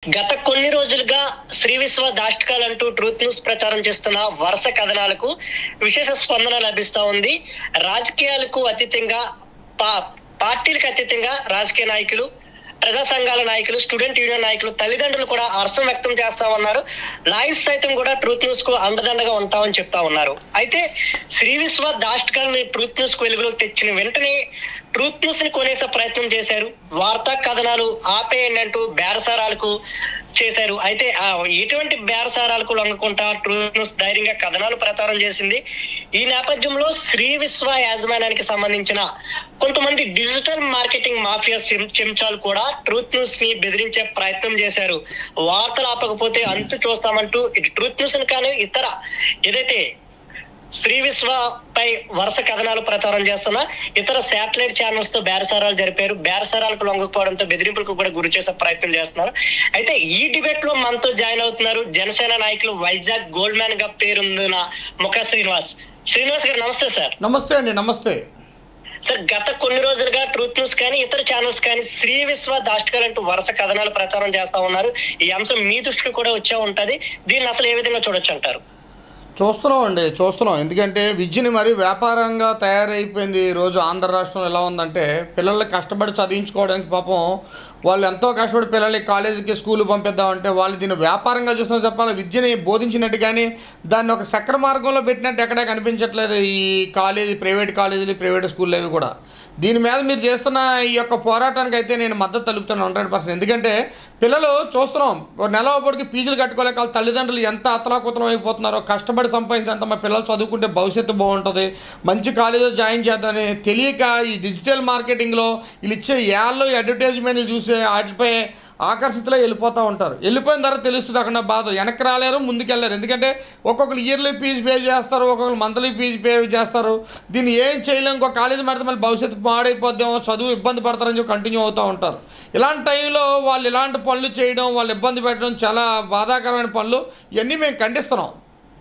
గత కొన్ని రోజులుగా శ్రీ విశ్వ దాష్టికాలు అంటూ ట్రూత్ న్యూస్ ప్రచారం చేస్తున్న వరుస కథనాలకు విశేష స్పందన లభిస్తా ఉంది రాజకీయాలకు అతీతంగా పా- పార్టీలకు అతీతంగా రాజకీయ నాయకులు ప్రజా సంఘాల నాయకులు స్టూడెంట్ యూనియన్ నాయకులు తల్లిదండ్రులు కూడా హర్షం వ్యక్తం చేస్తా ఉన్నారు లాయర్స్ సైతం కూడా ట్రూత్ న్యూస్ కు అండదండగా ఉంటామని చెప్తా ఉన్నారు అయితే శ్రీ విశ్వ దాష్టికాలని ట్రూత్ న్యూస్ కు వెలుగులోకి తెచ్చిన వెంటనే ట్రూత్ న్యూస్ ని కొనేసే ప్రయత్నం చేశారు వార్తా కథనాలు ఆపేయండి అంటూ బేరసారాలకు చేశారు అయితే ఆ ఎటువంటి బేరసారాలకు లొంగకుండా ట్రూత్ న్యూస్ ధైర్యంగా కథనాలు ప్రచారం చేసింది ఈ నేపథ్యంలో శ్రీ విశ్వ యాజమాన్యానికి సంబంధించిన కొంతమంది డిజిటల్ మార్కెటింగ్ మాఫియా చెం- చెంచాలు కూడా ట్రూత్ న్యూస్ ని బెదిరించే ప్రయత్నం చేశారు వార్తలు ఆపకపోతే అంతు చూస్తామంటూ ఇటు ట్రూత్ న్యూస్ కానీ ఇతర ఏదైతే శ్రీ విశ్వ పై వరుస కథనాలు ప్రచారం చేస్తున్న ఇతర శాటిలైట్ ఛానల్స్ తో బేరసారాలు జరిపారు బేరసారాలకు లొంగకపోవడంతో బెదిరింపులకు కూడా గురి చేసే ప్రయత్నం చేస్తున్నారు అయితే ఈ డిబేట్ లో మనతో జాయిన్ అవుతున్నారు జనసేన నాయకులు వైజాగ్ గోల్డ్ మ్యాన్ గా పేరుందిన ముఖ శ్రీనివాస్ శ్రీనివాస్ గారు నమస్తే సార్ నమస్తే అండి నమస్తే సార్ గత కొన్ని రోజులుగా ట్రూత్ న్యూస్ కానీ ఇతర ఛానల్స్ కానీ శ్రీ విశ్వ దాష్టికల్ అంటూ వరుస కథనాలు ప్రచారం చేస్తా ఉన్నారు ఈ అంశం మీ దృష్టికి కూడా వచ్చే ఉంటది దీన్ని అసలు ఏ విధంగా చూడొచ్చు అంటారు చూస్తున్నాం అండి చూస్తున్నాం ఎందుకంటే విద్యని మరి వ్యాపారంగా తయారైపోయింది ఈ రోజు ఆంధ్ర రాష్ట్రం ఎలా ఉందంటే పిల్లల్ని కష్టపడి చదివించుకోవడానికి పాపం వాళ్ళు ఎంతో కష్టపడి పిల్లల్ని కాలేజీకి స్కూల్ పంపిద్దామంటే వాళ్ళు దీన్ని వ్యాపారంగా చూస్తున్నా చెప్పాలి విద్యని బోధించినట్టు కానీ దాన్ని ఒక చక్ర మార్గంలో పెట్టినట్టు ఎక్కడా కనిపించట్లేదు ఈ కాలేజీ ప్రైవేట్ కాలేజీలు ప్రైవేట్ స్కూళ్ళు అవి కూడా దీని మీద మీరు చేస్తున్న ఈ యొక్క పోరాటానికి అయితే నేను మద్దతు తెలుపుతాను హండ్రెడ్ పర్సెంట్ ఎందుకంటే పిల్లలు చూస్తున్నాం ఒక నెల ఒకటికి ఫీజులు కట్టుకోలేక వాళ్ళ తల్లిదండ్రులు ఎంత అతలాకుతలం అయిపోతున్నారో కష్టపడి సంపాదించినంత మా పిల్లలు చదువుకుంటే భవిష్యత్తు బాగుంటుంది మంచి కాలేజీలో జాయిన్ చేద్దామని తెలియక ఈ డిజిటల్ మార్కెటింగ్లో వీళ్ళు ఇచ్చే యాళ్ళు అడ్వర్టైజ్మెంట్లు చూసే వాటిపై ఆకర్షితులై వెళ్ళిపోతూ ఉంటారు వెళ్ళిపోయిన తర్వాత తెలుస్తుంది అక్కడ బాధ వెనక్కి రాలేరు ముందుకెళ్ళారు ఎందుకంటే ఒక్కొక్కరు ఇయర్లీ ఫీజు పే చేస్తారు ఒక్కొక్కరు మంత్లీ ఫీజు పే చేస్తారు దీన్ని ఏం చేయలేం ఇంకో కాలేజీ మారితే మళ్ళీ భవిష్యత్తు పాడైపోద్దామో చదువు ఇబ్బంది పడతారని చెప్పి కంటిన్యూ అవుతూ ఉంటారు ఇలాంటి టైంలో వాళ్ళు ఇలాంటి పనులు చేయడం వాళ్ళు ఇబ్బంది పెట్టడం చాలా బాధాకరమైన పనులు ఇవన్నీ మేము ఖండిస్తున్నాం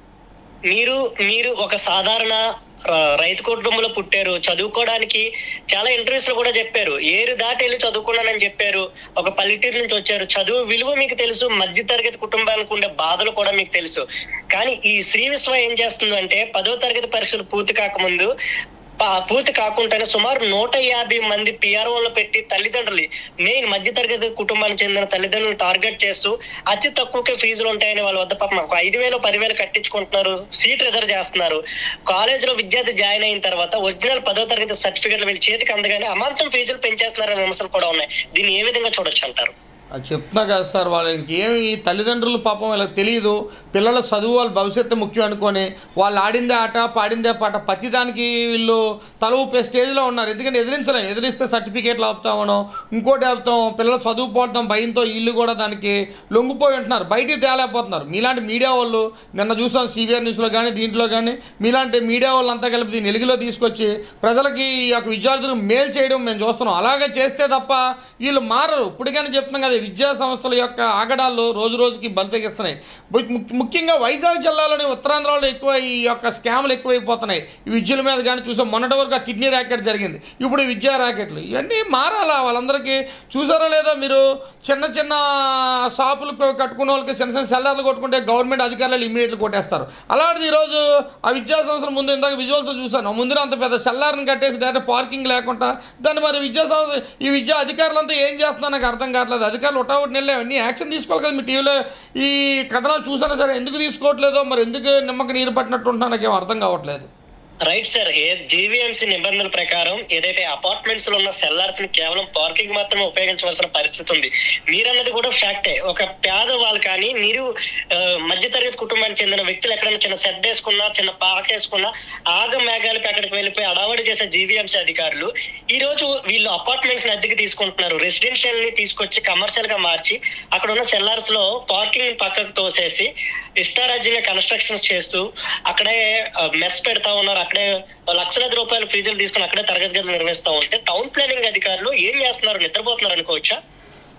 మీరు మీరు ఒక సాధారణ ఆ, రైతు కుటుంబంలో పుట్టారు చదువుకోవడానికి చాలా ఇంటర్వ్యూస్ లో కూడా చెప్పారు ఏరు దాటి వెళ్ళి చదువుకున్నానని చెప్పారు ఒక పల్లెటూరు నుంచి వచ్చారు చదువు విలువ మీకు తెలుసు మధ్య తరగతి కుటుంబానికి ఉండే బాధలు కూడా మీకు తెలుసు కానీ ఈ శ్రీ విశ్వ ఏం చేస్తుందంటే పదో తరగతి పరీక్షలు పూర్తి కాకముందు పా- పూర్తి కాకుండానే సుమారు నూట యాభై మంది పిఆర్ఓలు పెట్టి తల్లిదండ్రులు మెయిన్ మధ్య తరగతి కుటుంబానికి చెందిన తల్లిదండ్రులను టార్గెట్ చేస్తూ అతి తక్కువకే ఫీజులు ఉంటాయని వాళ్ళ వద్ద పాపం ఒక ఐదు వేలు పదివేలు కట్టించుకుంటున్నారు సీట్ రిజర్వ్ చేస్తున్నారు కాలేజ్ లో విద్యార్థి జాయిన్ అయిన తర్వాత ఒరిజినల్ పదో తరగతి సర్టిఫికెట్లు వీళ్ళ చేతికి అందగానే అమాంతం ఫీజులు పెంచేస్తున్నారనే విమర్శలు కూడా ఉన్నాయి దీన్ని ఏ విధంగా చూడొచ్చు అంటారు అది చెప్తున్నా కదా సార్ వాళ్ళు ఇంకేమి ఈ తల్లిదండ్రులు పాపం వీళ్ళకి తెలియదు పిల్లల చదువు వాళ్ళ భవిష్యత్తు ముఖ్యం అనుకొని వాళ్ళు ఆడిందే ఆట పాడిందే పాట ప్రతిదానికి వీళ్ళు తల ఊపే స్టేజ్లో ఉన్నారు ఎందుకంటే ఎదిరించలేం ఎదిరిస్తే సర్టిఫికేట్లు ఆపుతామనో ఇంకోటి ఆపుతాం పిల్లలు చదువు పోతాం భయంతో వీళ్ళు కూడా దానికి లొంగిపోయి ఉంటున్నారు బయటికి తేలేకపోతున్నారు మీలాంటి మీడియా వాళ్ళు నిన్న చూసాం సివిఆర్ న్యూస్లో కానీ దీంట్లో కానీ మీలాంటి మీడియా వాళ్ళు అంతా కలిపి దీన్ని వెలుగులో తీసుకొచ్చి ప్రజలకి ఈ యొక్క విద్యార్థులకు మేలు చేయడం మేము చూస్తున్నాం అలాగే చేస్తే తప్ప వీళ్ళు మారరు ఇప్పటికైనా చెప్తున్నాం కదా విద్యా సంస్థల యొక్క ఆగడాలు రోజు రోజుకి బలితెగిస్తున్నాయి ము- ము- ముఖ్యంగా వైజాగ్ జిల్లాలోని ఉత్తరాంధ్రలో ఎక్కువ ఈ యొక్క స్కామ్లు ఎక్కువైపోతున్నాయి ఈ విద్యల మీద కానీ చూసాం మొన్నటి వరకు ఆ కిడ్నీ ర్యాకెట్ జరిగింది ఇప్పుడు ఈ విద్యా ర్యాకెట్లు ఇవన్నీ మారాలా వాళ్ళందరికీ చూసారో లేదో మీరు చిన్న చిన్న షాపులు కొ- కట్టుకున్న వాళ్ళకి చిన్న చిన్న సెల్లార్లు కొట్టుకుంటే గవర్నమెంట్ అధికారులు ఇమీడియట్లీ కొట్టేస్తారు అలాంటిది ఈరోజు ఆ విద్యా సంస్థల ముందు ఇందాక విజువల్స్ చూశాను ముందు అంత పెద్ద సెల్లార్ని కట్టేసి డైరెక్ట్ పార్కింగ్ లేకుండా దాన్ని మరి విద్యా సంస్థ ఈ విద్యా అధికారులంతా ఏం చేస్తున్నా నాకు అర్థం కావట్లేదు అధికారులు ఒటావుటి నెలలే అన్ని యాక్షన్ తీసుకోవాలి కదా మీ టీవీలో ఈ కథనాలు చూసానా సరే ఎందుకు తీసుకోవట్లేదో మరి ఎందుకు నిమ్మక నీరు పట్టినట్టు ఉంటున్నా నాకేం అర్థం కావట్లేదు రైట్ సార్ ఏ జీవీఎంసీ నిబంధనల ప్రకారం ఏదైతే అపార్ట్మెంట్స్ లో ఉన్న సెల్లార్స్ ని కేవలం పార్కింగ్ మాత్రమే ఉపయోగించవలసిన పరిస్థితి ఉంది మీరన్నది కూడా ఫ్యాక్టే ఒక పేదవాళ్ళు కానీ మీరు ఆ, మధ్యతరగతి కుటుంబానికి చెందిన వ్యక్తులు ఎక్కడైనా చిన్న సెట్ వేసుకున్నా చిన్న పాక వేసుకున్నా ఆగ మేఘాలకి అక్కడికి వెళ్ళిపోయి అడావడి చేసే జీవీఎంసీ అధికారులు ఈ రోజు వీళ్ళు అపార్ట్మెంట్స్ ని అద్దెకి తీసుకుంటున్నారు రెసిడెన్షియల్ ని తీసుకొచ్చి కమర్షియల్ గా మార్చి అక్కడ ఉన్న సెల్లార్స్ లో పార్కింగ్ పక్కకు తోసేసి ఇష్టారాజ్యంగా కన్స్ట్రక్షన్స్ చేస్తూ అక్కడే మెస్ పెడతా ఉన్నారు అక్కడే లక్షలాది రూపాయల ఫీజులు తీసుకుని అక్కడే తరగతి గదులు నిర్వహిస్తా ఉంటే టౌన్ ప్లానింగ్ అధికారులు ఏం చేస్తున్నారు నిద్రపోతున్నారు అనుకోవచ్చా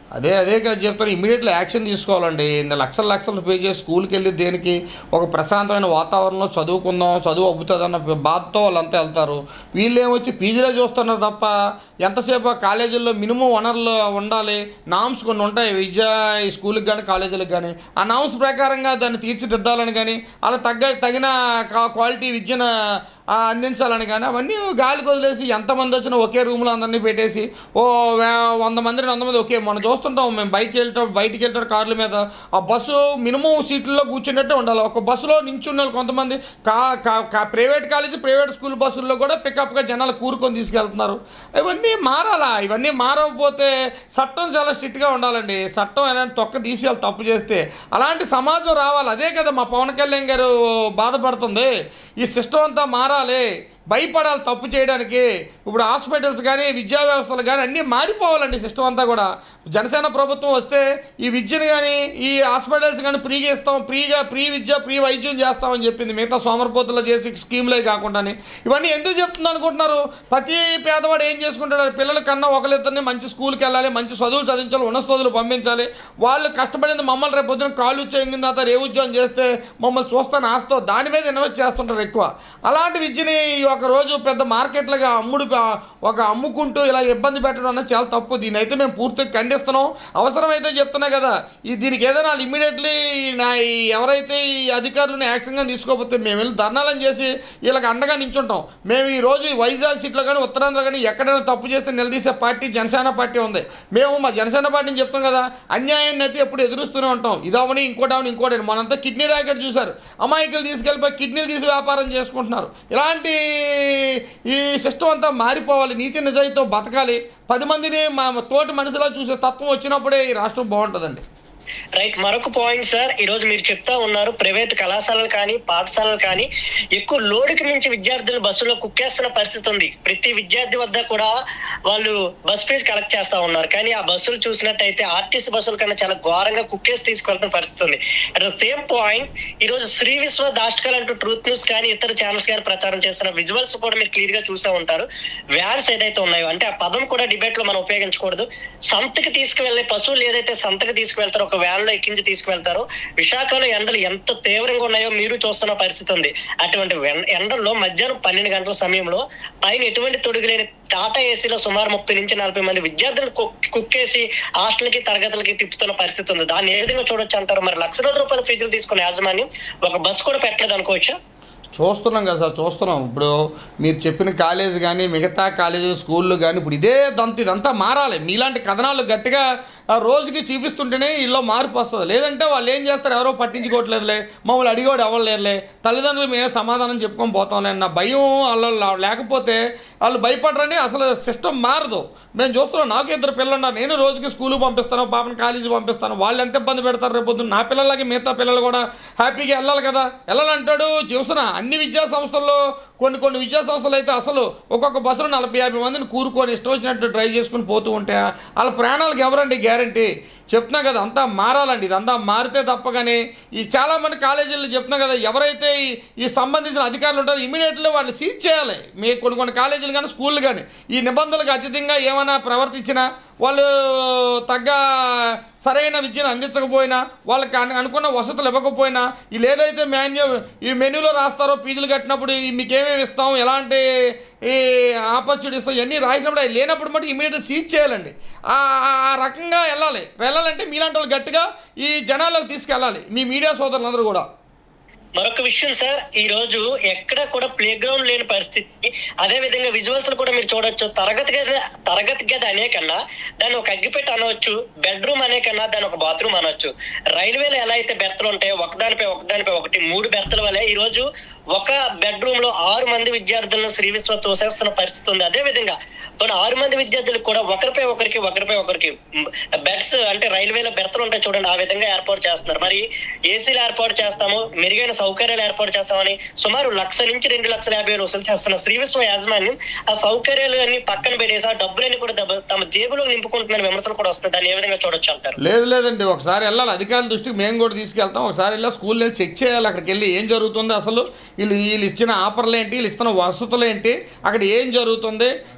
అదే అదే కదా చెప్తాను ఇమీడియట్లీ యాక్షన్ తీసుకోవాలండి ఇన్ని లక్షల లక్షలు పే చేసి స్కూల్కి వెళ్ళి దేనికి ఒక ప్రశాంతమైన వాతావరణంలో చదువుకుందాం చదువు అబ్బుతుందన్న బాధతో వాళ్ళంతా వెళ్తారు వీళ్ళు ఏమొచ్చి పీజీలో చూస్తున్నారు తప్ప ఎంతసేపు ఆ కాలేజీల్లో మినిమం వనరులు ఉండాలి నామ్స్ కొన్ని ఉంటాయి విద్యా ఈ స్కూల్కి కానీ కాలేజీలకు కానీ ఆ నామ్స్ ప్రకారంగా దాన్ని తీర్చిదిద్దాలని కానీ అలా తగ్గ తగిన కా- క్వాలిటీ విద్యను ఆ, అందించాలని కానీ అవన్నీ గాలికి వదిలేసి ఎంతమంది వచ్చినా ఒకే రూమ్లో అందరినీ పెట్టేసి ఓ వే- వంద మంది వంద మంది ఒకే మనం చూస్తుంటాం మేము బయటికి వెళ్తాం బయటికి వెళ్తాం కార్ల మీద ఆ బస్సు మినిమం సీట్లలో కూర్చున్నట్టే ఉండాలి ఒక బస్సులో నించున్న వాళ్ళు కొంతమంది కా కా- కా ప్రైవేట్ కాలేజీ ప్రైవేట్ స్కూల్ బస్సుల్లో కూడా పికప్గా జనాలు కూరుకొని తీసుకెళ్తున్నారు ఇవన్నీ మారాలా ఇవన్నీ మారకపోతే చట్టం చాలా స్ట్రిక్ట్గా ఉండాలండి చట్టం ఏదైనా తొక్క తీసేయాలి తప్పు చేస్తే అలాంటి సమాజం రావాలి అదే కదా మా పవన్ కళ్యాణ్ గారు బాధపడుతుంది ఈ సిస్టమ్ అంతా మారాలి భయపడాలి తప్పు చేయడానికి ఇప్పుడు హాస్పిటల్స్ కానీ విద్యా వ్యవస్థలు కానీ అన్నీ మారిపోవాలండి సిస్టమ్ అంతా కూడా జనసేన ప్రభుత్వం వస్తే ఈ విద్యను కానీ ఈ హాస్పిటల్స్ కానీ ఫ్రీగా ఇస్తాం ఫ్రీగా ఫ్రీ విద్య ఫ్రీ వైద్యం చేస్తామని చెప్పింది మిగతా సోమరపోతుల్లో చేసి స్కీమ్లే కాకుండానే ఇవన్నీ ఎందుకు చెప్తుంది అనుకుంటున్నారు ప్రతి పేదవాడు ఏం చేసుకుంటాడు పిల్లల కన్నా ఒకరిద్దరిని మంచి స్కూల్కి వెళ్ళాలి మంచి చదువులు చదివించాలి ఉన్న చదువులు పంపించాలి వాళ్ళు కష్టపడింది మమ్మల్ని రేపు పొద్దున కాళ్ళు చేయించిన తర్వాత ఏ ఉద్యోగం చేస్తే మమ్మల్ని చూస్తాను ఆస్తో దాని మీద ఇన్వెస్ట్ చేస్తుంటారు ఎక్కువ అలాంటి విద్యని ఒక రోజు పెద్ద మార్కెట్లుగా అమ్ముడు ఒక అమ్ముకుంటూ ఇలా ఇబ్బంది పెట్టడం అన్నది చాలా తప్పు దీని అయితే మేము పూర్తిగా ఖండిస్తున్నాం అవసరమైతే చెప్తున్నా కదా ఈ దీనికి ఏదైనా ఇమ్మీడియట్లీ నా ఈ ఎవరైతే ఈ అధికారులను యాక్షన్గా తీసుకోకపోతే మేము వెళ్ళి ధర్నాలను చేసి వీళ్ళకి అండగా నించుంటాం మేము ఈ రోజు ఈ వైజాగ్ సీట్లో కానీ ఉత్తరాంధ్ర కానీ ఎక్కడైనా తప్పు చేస్తే నిలదీసే పార్టీ జనసేన పార్టీ ఉంది మేము మా జనసేన పార్టీని చెప్తాం కదా అన్యాయాన్ని అయితే ఎప్పుడు ఎదురుస్తూనే ఉంటాం ఇదవని ఇంకోటి అవని ఇంకోటి అవని. మనంతా కిడ్నీ ర్యాకెట్ చూసారు అమాయకులు తీసుకెళ్ళిపోయి కిడ్నీలు తీసి వ్యాపారం చేసుకుంటున్నారు ఇలాంటి ఈ సిస్టమ్ అంతా మారిపోవాలి నీతి నిజాయితీతో బతకాలి పది మందిని మా తోటి మనిషిలా చూసే తత్వం వచ్చినప్పుడే ఈ రాష్ట్రం బాగుంటుందండి రైట్ మరొక పాయింట్ సార్ ఈ రోజు మీరు చెప్తా ఉన్నారు ప్రైవేట్ కళాశాలలు కానీ పాఠశాలలు కానీ ఎక్కువ లోడుకి మించి విద్యార్థులు బస్సులో కుక్కేస్తున్న పరిస్థితి ఉంది ప్రతి విద్యార్థి వద్ద కూడా వాళ్ళు బస్ ఫీజు కలెక్ట్ చేస్తా ఉన్నారు కానీ ఆ బస్సులు చూసినట్టయితే ఆర్టీసీ బస్సుల కన్నా చాలా ఘోరంగా కుక్కేసి తీసుకెళ్తున్న పరిస్థితి ఉంది అట్ ద సేమ్ పాయింట్ ఈ రోజు శ్రీ విశ్వ దాష్కల్ అంటూ ట్రూత్ న్యూస్ కానీ ఇతర ఛానల్స్ కానీ ప్రచారం చేస్తున్న విజువల్స్ కూడా మీరు క్లియర్ గా చూసే ఉంటారు వ్యాన్స్ ఏదైతే ఉన్నాయో అంటే ఆ పదం కూడా డిబేట్ లో మనం ఉపయోగించకూడదు సంతకి తీసుకువెళ్లే పశువులు ఏదైతే సంతకి తీసుకువెళ్తారో ఒక వ్యాన్ లో ఎక్కించి తీసుకువెళ్తారో విశాఖలో ఎండలు ఎంత తీవ్రంగా ఉన్నాయో మీరు చూస్తున్న పరిస్థితి ఉంది అటువంటి వెన్- ఎండల్లో మధ్యాహ్నం పన్నెండు గంటల సమయంలో పైన ఎటువంటి తొడుగులేని టాటా ఏసీలో సుమారు ముప్పై నుంచి నలభై మంది విద్యార్థులు కుక్- కుక్కేసి హాస్టల్కి తరగతులకి తిప్పుతున్న పరిస్థితి ఉంది దాన్ని ఏ విధంగా చూడొచ్చు అంటారు మరి లక్షల రూపాయల ఫీజులు తీసుకునే యాజమాన్యం ఒక బస్ కూడా పెట్టలేదు అనుకోవచ్చా చూస్తున్నాం కదా సార్ చూస్తున్నాం ఇప్పుడు మీరు చెప్పిన కాలేజ్ కానీ మిగతా కాలేజీ స్కూళ్ళు కానీ ఇప్పుడు ఇదే దంత ఇదంతా మారాలి మీలాంటి కథనాలు గట్టిగా ఆ రోజుకి చూపిస్తుంటేనే ఇల్లో మార్పు వస్తుంది లేదంటే వాళ్ళు ఏం చేస్తారు ఎవరో పట్టించుకోవట్లేదులే మమ్మల్ని అడిగోడు ఎవరు లేరులే తల్లిదండ్రులు మేమే సమాధానం చెప్పుకొని పోతాంలే అన్న భయం వాళ్ళు లేకపోతే వాళ్ళు భయపడరని అసలు సిస్టమ్ మారదు మేము చూస్తున్నాం నాకు ఇద్దరు పిల్లలు ఉన్నారు నేను రోజుకి స్కూల్కి పంపిస్తాను పాపని కాలేజీ పంపిస్తాను వాళ్ళు ఎంత ఇబ్బంది పెడతారు రేపు పొద్దున్న నా పిల్లలకి మిగతా పిల్లలు కూడా హ్యాపీగా వెళ్ళాలి కదా వెళ్ళాలంటాడు చూసిన అన్ని విద్యా సంస్థల్లో కొన్ని కొన్ని విద్యా సంస్థలు అయితే అసలు ఒక్కొక్క బస్సులో నలభై యాభై మందిని కూరుకొని ఇష్టం వచ్చినట్టు డ్రైవ్ చేసుకుని పోతూ ఉంటే వాళ్ళ ప్రాణాలకు ఎవరండి గ్యారంటీ చెప్తున్నా కదా అంతా మారాలండి ఇదంతా మారితే తప్ప కానీ ఈ చాలా మంది కాలేజీల్లో చెప్తున్నా కదా ఎవరైతే ఈ ఈ సంబంధించిన అధికారులు ఉంటారో ఇమీడియట్లీ వాళ్ళు సీజ్ చేయాలి మీ కొన్ని కొన్ని కాలేజీలు కానీ స్కూళ్ళు కానీ ఈ నిబంధనలకు అతీతంగా ఏమైనా ప్రవర్తించినా వాళ్ళు తగ్గ సరైన విద్యను అందించకపోయినా వాళ్ళకి అను- అనుకున్న వసతులు ఇవ్వకపోయినా వీళ్ళు ఏదైతే మాన్యూ ఈ మెనూలో రాస్తారో ఫీజులు కట్టినప్పుడు ఈ మీకు ఏమేమి ఇస్తాం ఎలాంటి ఈ ఆపర్చునిటీ ఇస్తాం ఇవన్నీ రాసినప్పుడు అవి లేనప్పుడు మటు ఇమీడియట్ సీజ్ చేయాలండి ఆ ఆ- ఆ రకంగా వెళ్ళాలి వెళ్ళాలంటే మీలాంటి వాళ్ళు గట్టిగా ఈ జనాల్లోకి తీసుకెళ్ళాలి మీ మీడియా సోదరులందరూ కూడా మరొక విషయం సార్ ఈ రోజు ఎక్కడ కూడా ప్లే గ్రౌండ్ లేని పరిస్థితి అదే విధంగా విజువల్స్ కూడా మీరు చూడొచ్చు తరగతి గది తరగతి గది అనే కన్నా దాన్ని ఒక అగ్గిపెట్టి అనవచ్చు బెడ్రూమ్ అనే కన్నా దాన్ని ఒక బాత్రూమ్ అనవచ్చు రైల్వేలో ఎలా అయితే బెర్తలు ఉంటాయో ఒకదానిపై ఒకదానిపై ఒకటి మూడు బెర్తల వల్ల ఈ రోజు ఒక బెడ్రూమ్ లో ఆరు మంది విద్యార్థులను శ్రీ విశ్వ తోసేస్తున్న పరిస్థితి ఉంది అదే విధంగా మన ఆరు మంది విద్యార్థులకు కూడా ఒకరిపై ఒకరికి ఒకరిపై ఒకరికి బెడ్స్ అంటే రైల్వేలో బెర్తలు ఉంటాయి చూడండి ఆ విధంగా ఏర్పాటు చేస్తున్నారు మరి ఏసీలు ఏర్పాటు చేస్తాము మెరుగైన సౌకర్యాలు ఏర్పాటు చేస్తామని సుమారు లక్ష నుంచి రెండు లక్షల యాభై వేలు వసూలు చేస్తున్న శ్రీ విశ్వ యాజమాన్యం ఆ సౌకర్యాలు అన్ని పక్కన పెట్టేసి ఆ డబ్బులన్నీ కూడా దబ్బ- తమ జేబులో నింపుకుంటున్న విమర్శలు కూడా వస్తున్నాయి దాన్ని ఏ విధంగా చూడొచ్చు అంటారు లేదు లేదండి ఒకసారి వెళ్ళాలి అధికారుల దృష్టికి మేము కూడా తీసుకెళ్తాం ఒకసారి వెళ్ళి స్కూల్ వెళ్ళి చెక్ చేయాలి అక్కడికి వెళ్ళి ఏం జరుగుతుంది అసలు వీళ్ళు వీళ్ళు ఇచ్చిన ఆఫర్లు ఏంటి వీళ్ళు ఇస్తున్న వసతులు ఏంటి అక్కడ ఏం జరుగుతుంది ఆ,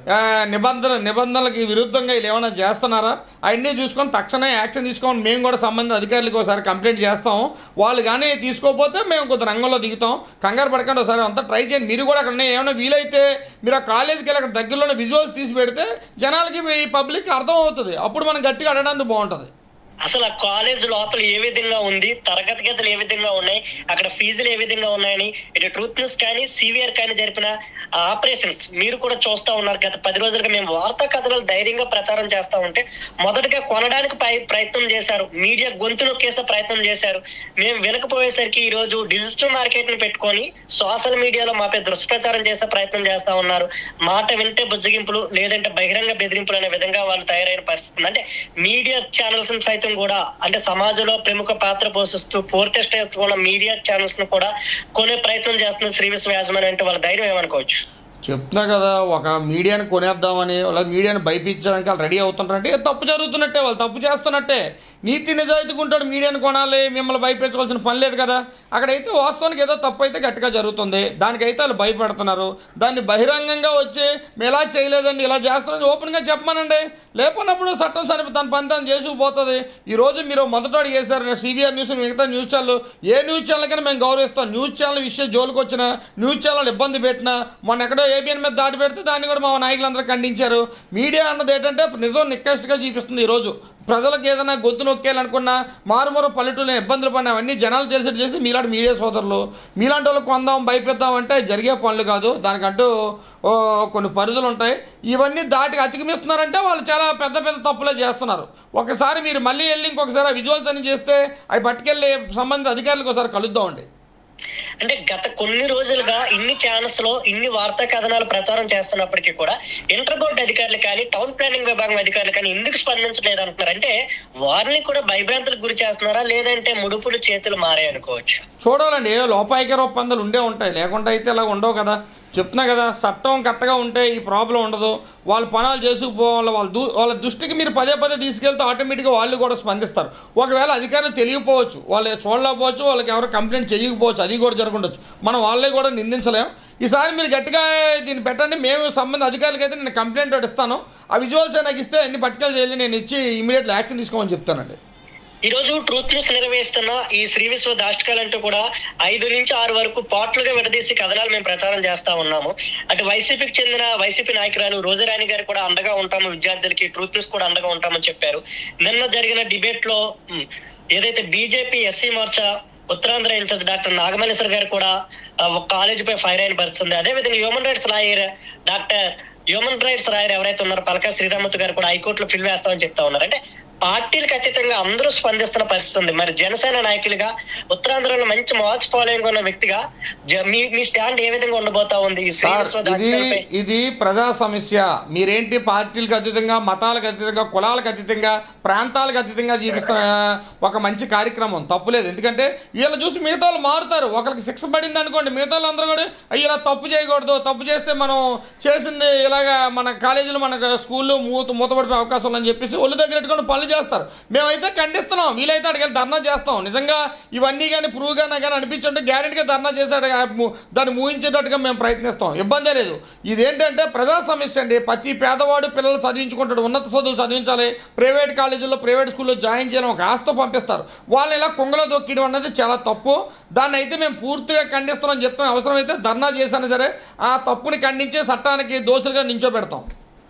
నిబంధన నిబంధనలకి విరుద్ధంగా వీళ్ళు ఏమైనా చేస్తున్నారా అవన్నీ చూసుకొని తక్షణమే యాక్షన్ తీసుకోమని మేము కూడా సంబంధిత అధికారులకు ఒకసారి కంప్లైంట్ చేస్తాం వాళ్ళు కానీ తీసుకోకపోతే మేము కొంత రంగంలో దిగుతాం కంగారు పడకండి ఒకసారి అంతా ట్రై చేయండి మీరు కూడా అక్కడ ఉన్నాయి. ఏమైనా వీలైతే మీరు ఆ కాలేజీకి వెళ్ళి అక్కడ దగ్గరలోనే విజువల్స్ తీసి పెడితే జనాలకి ఈ పబ్లిక్ అర్థం అవుతుంది అప్పుడు మనం గట్టిగా అడగడానికి బాగుంటుంది అసలు ఆ కాలేజ్ లోపల ఏ విధంగా ఉంది తరగతి గదులు ఏ విధంగా ఉన్నాయి అక్కడ ఫీజులు ఏ విధంగా ఉన్నాయని ఇటు ట్రూత్ న్యూస్ కానీ సివిఆర్ కానీ జరిపిన ఆపరేషన్స్ మీరు కూడా చూస్తా ఉన్నారు గత పది రోజులుగా మేము వార్తా కథనాలు ధైర్యంగా ప్రచారం చేస్తా ఉంటే మొదటగా కొనడానికి ప్రయ- ప్రయత్నం చేశారు మీడియా గొంతు నొక్కేసే ప్రయత్నం చేశారు మేము వినకపోయేసరికి ఈ రోజు డిజిటల్ మార్కెట్ ని పెట్టుకొని సోషల్ మీడియాలో మాపై దుష్ప్రచారం చేసే ప్రయత్నం చేస్తా ఉన్నారు మాట వింటే బుజ్జగింపులు లేదంటే బహిరంగ బెదిరింపులు అనే విధంగా వాళ్ళు తయారైన పరిస్థితి ఉంది. అంటే మీడియా ఛానల్స్ సైతం కూడా అంటే సమాజంలో ప్రముఖ పాత్ర పోషిస్తూ పోర్టెస్ట్ ఉన్న మీడియా ఛానల్స్ ను కూడా కొనే ప్రయత్నం చేస్తున్న శ్రీ విశ్వ యాజమాన్యం అంటే వాళ్ళ ధైర్యం ఏమనుకోవచ్చు చెప్తున్నా కదా ఒక మీడియాని కొనేద్దామని వాళ్ళ మీడియాని భయపించడానికి వాళ్ళు రెడీ అవుతుంటారంటే ఇది తప్పు జరుగుతున్నట్టే వాళ్ళు తప్పు చేస్తున్నట్టే నీతి నిజాయితీగా ఉంటాడు మీడియాని కొనాలి మిమ్మల్ని భయపించవలసిన పని లేదు కదా అక్కడైతే వాస్తవానికి ఏదో తప్పు అయితే గట్టిగా జరుగుతుంది దానికైతే వాళ్ళు భయపెడుతున్నారు దాన్ని బహిరంగంగా వచ్చి మేము ఇలా చేయలేదండి ఇలా చేస్తున్నాం ఓపెన్గా చెప్పమనండి లేకున్నప్పుడు చట్టం సరి తన పని తను చేసుకుపోతుంది ఈ రోజు మీరు మొదట చేశారు సివిఆర్ న్యూస్ మిగతా న్యూస్ ఛానల్ ఏ న్యూస్ ఛానల్ కన్నా మేము గౌరవిస్తాం న్యూస్ ఛానల్ విషయం జోలికి వచ్చిన న్యూస్ ఛానల్ ఇబ్బంది పెట్టినా మొన్న ఎక్కడో ఏబిఎన్ మీద దాడి పెడితే దాన్ని కూడా మా నాయకులందరూ ఖండించారు మీడియా అన్నది ఏంటంటే నిజం నిక్కస్ట్గా చూపిస్తుంది ఈరోజు ప్రజలకు ఏదైనా గొంతు నొక్కేయాలనుకున్నా మారుమూర పల్లెటూరు ఇబ్బందులు పడిన అవన్నీ జనాలు తెలిసేట్టు చేసి మీలాంటి మీడియా సోదరులు మీలాంటి వాళ్ళు కొందాం భయపెద్దాం అంటే జరిగే పనులు కాదు దానికంటూ ఓ, కొన్ని పరిధులు ఉంటాయి ఇవన్నీ దాటి అతిక్రమిస్తున్నారంటే వాళ్ళు చాలా పెద్ద పెద్ద తప్పులే చేస్తున్నారు ఒకసారి మీరు మళ్ళీ వెళ్ళి ఇంకొకసారి ఆ విజువల్స్ అన్ని చేస్తే అవి పట్టుకెళ్ళి సంబంధిత అధికారులకు ఒకసారి కలుద్దామండి అంటే గత కొన్ని రోజులుగా ఇన్ని ఛానల్స్ లో ఇన్ని వార్తా కథనాలు ప్రచారం చేస్తున్నప్పటికీ కూడా ఇంటర్ బోర్డు అధికారులు కానీ టౌన్ ప్లానింగ్ విభాగం అధికారులు కానీ ఎందుకు స్పందించలేదు అంటున్నారు అంటే వారిని కూడా భయభ్రాంతులకు గురి చేస్తున్నారా లేదంటే ముడుపులు చేతులు మారాయి అనుకోవచ్చు చూడాలండి లోపాయికర ఒప్పందాలు ఉండే ఉంటాయి లేకుండా అయితే ఇలా ఉండవు కదా చెప్తున్నా కదా చట్టం కరెక్ట్గా ఉంటే ఈ ప్రాబ్లం ఉండదు వాళ్ళు పనులు చేసుకుపోవాలి వాళ్ళ దూ వాళ్ళ దృష్టికి మీరు పదే పదే తీసుకెళ్తే ఆటోమేటిక్గా వాళ్ళు కూడా స్పందిస్తారు ఒకవేళ అధికారులు తెలియకపోవచ్చు వాళ్ళు చూడలేకపోవచ్చు వాళ్ళకి ఎవరు కంప్లైంట్ చేయకపోవచ్చు అది కూడా జరగఉండొచ్చు మనం వాళ్ళే కూడా నిందించలేం ఈసారి మీరు గట్టిగా దీన్ని పెట్టండి మేము సంబంధ అధికారులకి అయితే నేను కంప్లైంట్ ఒకటి ఇస్తాను ఆ విజువల్స్ నాకు ఇస్తే అన్ని పట్టుకెళ్ళి వెళ్ళి నేను ఇచ్చి ఇమీడియట్ యాక్షన్ తీసుకోమని చెప్తానండి ఈ రోజు ట్రూత్ న్యూస్ నిర్వహిస్తున్న ఈ శ్రీ విశ్వ దాష్టికాలు అంటూ కూడా ఐదు నుంచి ఆరు వరకు పాటలుగా విడదీసి కథనాలు మేము ప్రచారం చేస్తా ఉన్నాము అటు వైసీపీకి చెందిన వైసీపీ నాయకురాలు రోజారాణి గారు కూడా అండగా ఉంటాము విద్యార్థులకి ట్రూత్ న్యూస్ కూడా అండగా ఉంటామని చెప్పారు నిన్న జరిగిన డిబేట్ లో ఉమ్, ఏదైతే BJP SC Morcha Uttarandhra incharge doctor Nagamalleshwar గారు కూడా ఆ, ఒక కాలేజీ పై ఫైర్ అయిన పరిస్థితి ఉంది అదే విధంగా human rights lawyer doctor human rights lawyer ఎవరైతే ఉన్నారో పలక శ్రీరామూర్తి గారు కూడా హైకోర్టులో ఫిల్ వేస్తామని చెప్తా ఉన్నారు అంటే పార్టీలకు అతీతంగా అందరూ స్పందిస్తున్న పరిస్థితి ఉంది మరి జనసేన నాయకులుగా ఉత్తరాంధ్రలో మంచి మాస్ ఫాలోయింగ్ ఉన్న వ్యక్తిగా జ- మీ మీ స్టాండ్ ఏ విధంగా ఉండబోతా ఉంది ఈ శ్రీ సార్ విశ్వ ఇది దాష్టికాలపై? ఇది ప్రజా సమస్య మీరేంటి పార్టీలకు అతీతంగా మతాలకు అతీతంగా కులాలకు అతీతంగా ప్రాంతాలకు అతీతంగా జీవిస్తున్న ఒక మంచి కార్యక్రమం తప్పులేదు ఎందుకంటే వీళ్ళు చూసి మిగతా వాళ్ళు మారుతారు ఒకరికి శిక్ష పడింది అనుకోండి మిగతా వాళ్ళందరూ కూడా అయ్యి ఇలా తప్పు చేయకూడదు తప్పు చేస్తే మనం చేసింది ఇలాగా మన కాలేజీలో మన స్కూల్లో మూత మూతపడిపోయే అవకాశం ఉందని చెప్పేసి ఒళ్ళు దగ్గర పెట్టుకొని పనులు చేస్తారు మేమైతే ఖండిస్తున్నాం వీలైతే అడిగి ధర్నా చేస్తాం నిజంగా ఇవన్నీ కానీ ప్రూవ్ కానీ కానీ అనిపించుంటే గ్యారెంటీగా ధర్నా చేసాడు దాన్ని ఊహించేటట్టుగా మేము ప్రయత్నిస్తాం ఇబ్బందే లేదు ఇదేంటంటే ప్రజా సమస్య అండి ప్రతి పేదవాడు పిల్లలు చదివించుకుంటాడు ఉన్నత చదువులు చదివించాలి ప్రైవేట్ కాలేజీల్లో ప్రైవేట్ స్కూల్లో జాయిన్ చేయడం ఒక ఆస్తో పంపిస్తారు వాళ్ళని ఇలా కొంగలో దొక్కడం అన్నది చాలా తప్పు దాన్ని అయితే మేము పూర్తిగా ఖండిస్తున్నాం చెప్తాం అవసరమైతే ధర్నా చేసినా సరే ఆ తప్పుని ఖండించే చట్టానికి దోషులుగా నించోబెడతాం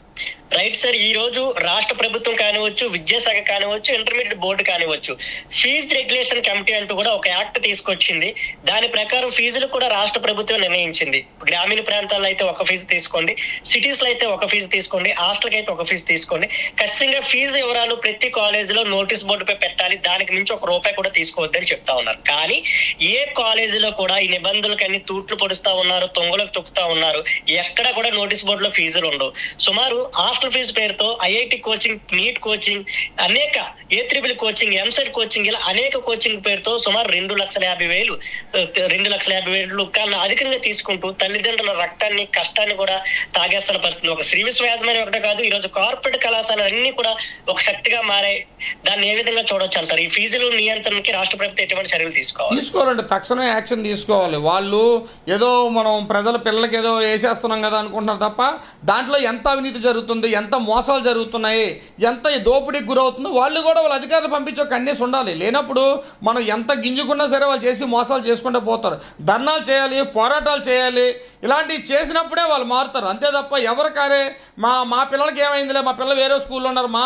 రైట్ సార్ ఈ రోజు రాష్ట్ర ప్రభుత్వం కానివచ్చు విద్యాశాఖ కానివచ్చు ఇంటర్మీడియట్ బోర్డు కానివచ్చు ఫీజు రెగ్యులేషన్ కమిటీ అంటూ కూడా ఒక యాక్ట్ తీసుకొచ్చింది దాని ప్రకారం ఫీజులు కూడా రాష్ట్ర ప్రభుత్వం నిర్ణయించింది గ్రామీణ ప్రాంతాల్లో అయితే ఒక ఫీజు తీసుకోండి సిటీస్ లో అయితే ఒక ఫీజు తీసుకోండి హాస్టల్ అయితే ఒక ఫీజు తీసుకోండి ఖచ్చితంగా ఫీజు వివరాలు ప్రతి కాలేజ్ లో నోటీస్ బోర్డుపై పెట్టాలి దానికి మించి ఒక రూపాయి కూడా తీసుకోవద్దని చెప్తా ఉన్నారు కానీ ఏ కాలేజీలో కూడా ఈ నిబంధనలకన్నీ తూట్లు పొడుస్తా ఉన్నారు తొంగలకు తొక్కుతా ఉన్నారు ఎక్కడ కూడా నోటీస్ బోర్డులో ఫీజులు ఉండవు సుమారు హాస్టల్ హాస్టల్ ఫీజు పేరుతో ఐఐటి కోచింగ్ నీట్ కోచింగ్ అనేక ఏ త్రిబుల్ కోచింగ్ ఎంసెట్ కోచింగ్ ఇలా అనేక కోచింగ్ పేరుతో సుమారు రెండు లక్షల యాభై వేలు ఆ, రెండు లక్షల యాభై వేలు కన్నా అధికంగా తీసుకుంటూ తల్లిదండ్రుల రక్తాన్ని కష్టాన్ని కూడా తాగేస్తున్న పరిస్థితి ఒక శ్రీ విశ్వ యాజమాన్యం ఒకటే కాదు ఈ రోజు కార్పొరేట్ కళాశాలలు అన్ని కూడా ఒక శక్తిగా మారాయి దాన్ని ఏ విధంగా చూడొచ్చు అంటారు ఈ ఫీజులు నియంత్రణకి రాష్ట్ర ప్రభుత్వం ఎటువంటి చర్యలు తీసుకోవాలి తీసుకోవాలండి తక్షణమే యాక్షన్ తీసుకోవాలి వాళ్ళు ఏదో మనం ప్రజల పిల్లలకి ఏదో వేసేస్తున్నాం కదా అనుకుంటున్నారు తప్ప దాంట్లో ఎంత అవినీతి జరుగుతుంది ఎంత మోసాలు జరుగుతున్నాయి ఎంత దోపిడీకి గురవుతుందో వాళ్ళు కూడా వాళ్ళ అధికారులు పంపించే కన్నేసి ఉండాలి లేనప్పుడు మనం ఎంత గింజుకున్నా సరే వాళ్ళు చేసి మోసాలు చేసుకుంటూ పోతారు ధర్నాలు చేయాలి పోరాటాలు చేయాలి ఇలాంటివి చేసినప్పుడే వాళ్ళు మారుతారు అంతే తప్ప ఎవరికారే మా మా పిల్లలకి ఏమైందిలే మా పిల్లలు వేరే స్కూల్లో ఉన్నారు మా